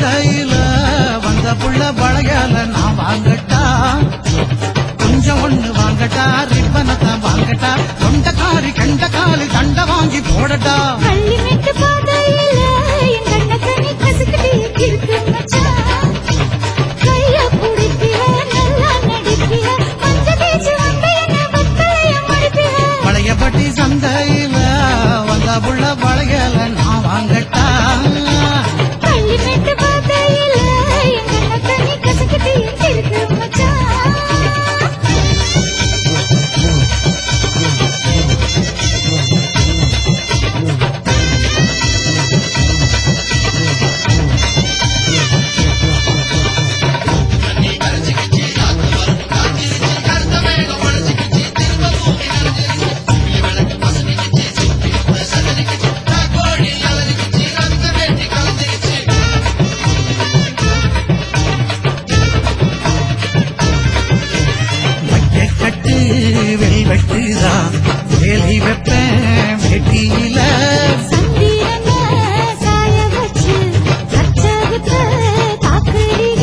சந்தையில வந்த புள்ள வளையல நான் வாங்கட்டா கொஞ்சம் ஒண்ணு வாங்கட்டா ரிப்பனத்தான் வாங்கட்டா கொண்டக்காரி கண்டக்காலி தண்ட வாங்கி போடட்டா கள்ளிமெட்டு பாதையில என் கண்ணக்கனி கசக்கிட்டே இருக்கு மச்சான். கைய புடிப்பிய, நல்லா நடிப்பிய, மஞ்ச தேய்ச்சு வந்த என்னை வெத்தலைய மடிப்பிய. பழையபட்டி சந்தையில வந்த புள்ள வளையல நான் வாங்கட்டா கள்ளிமெட்டு பாதையில என் கண்ணக்கனி கசக்கிட்டே இருக்கு மச்சான். வைக்க கட்டு வெல்வெட்டுதான் வேலி வைப்பேன் வெட்டியில சந்திரனை சாய வச்சு கச்சகுத்த தாக்குறீங்க.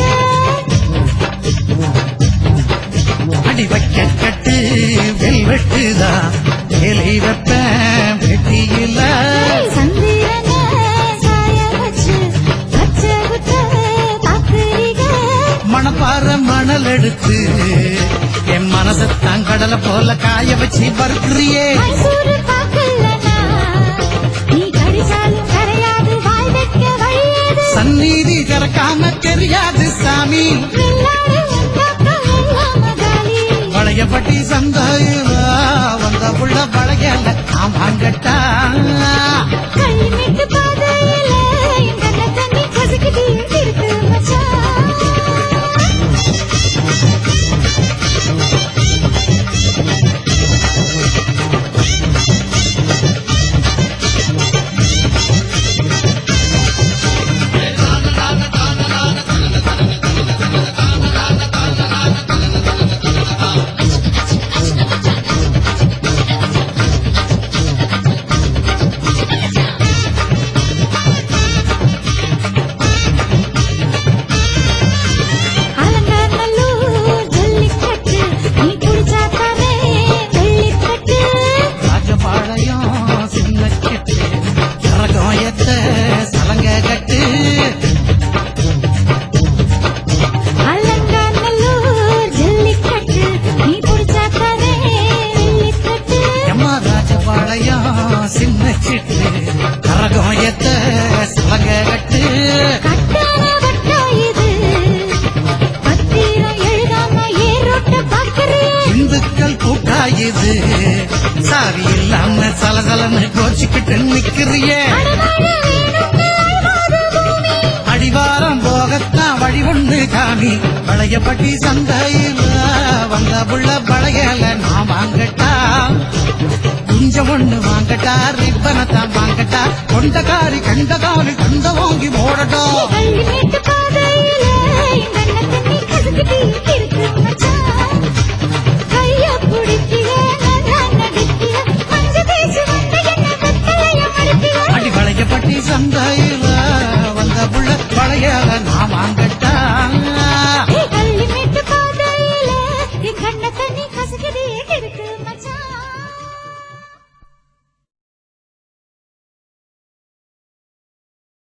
அடி வைக்க கட்டு வெல்வெட்டுதான் வேலி வைப்பேன் வெட்டியில சந்திரனை சாய வச்சு கச்சகுத்த தாக்குறீங்க. மணப்பாற மணல் எடுத்து என் மனசத்தான் கடலை போல காய வச்சு பருக்கிறியே மைசூரு பாக்கலனா, நீ கடிச்சாலும் கரையாது வாய் வைக்க வழியேது. சந்நீதி கறக்காம தெரியாது சாமி வெள்ளாடு உண்டாக்க வெள்ளாம காலி. பழையப்பட்டி சந்தையில வந்த புள்ள பழையல நான் வாங்கட்டா கள்ளிமெட்டு பாதையில என் கண்ண தண்ணி கசக்கிட்டே இருக்கு மச்சான். அலங்காநல்லூர் ஜல்லிக்கட்டு, நீ குடிச்சாத்தானே வெள்ளிக்கட்டு. ராஜபாளையம் சின்ன கெட்டு கரகாயத்த சலங்க கட்டு அலங்காநல்லூர் ஜல்லிக்கட்டு, நீ குடிச்சாத்தானே வெள்ளிக்கட்டு. எம்மா ராஜபாளையம் சின்ன சிட்டு கரகாயத்த சலங்க கட்டு கட்டான வட்டா இது, பத்திரம் எழுதாம ஏரோட்ட பார்க்கறியே. இந்துக்கள் கூட்டாயுது சாவி இல்லாம சலசலன்னு கோச்சிக்கிட்டு நிக்கிறியே அடவாழ வேணும்னு அழுவாத பூமி. அடிவாரம் போகத்தான் வழி ஒண்ணு காமி பழையப்பட்டி சந்தையில வந்த புள்ள பழையல நான் வாங்கட்டா குஞ்சம் ஒண்ணு வாங்கட்டா ரிப்பனத்தான் வாங்கட்டா கொண்டகாரி கண்டகாரி கண்ட வாங்கி போடட்டும் கள்ளிமேட்டு பாதையில என் கண்ண தண்ணி கசக்கிட்டே இருக்கு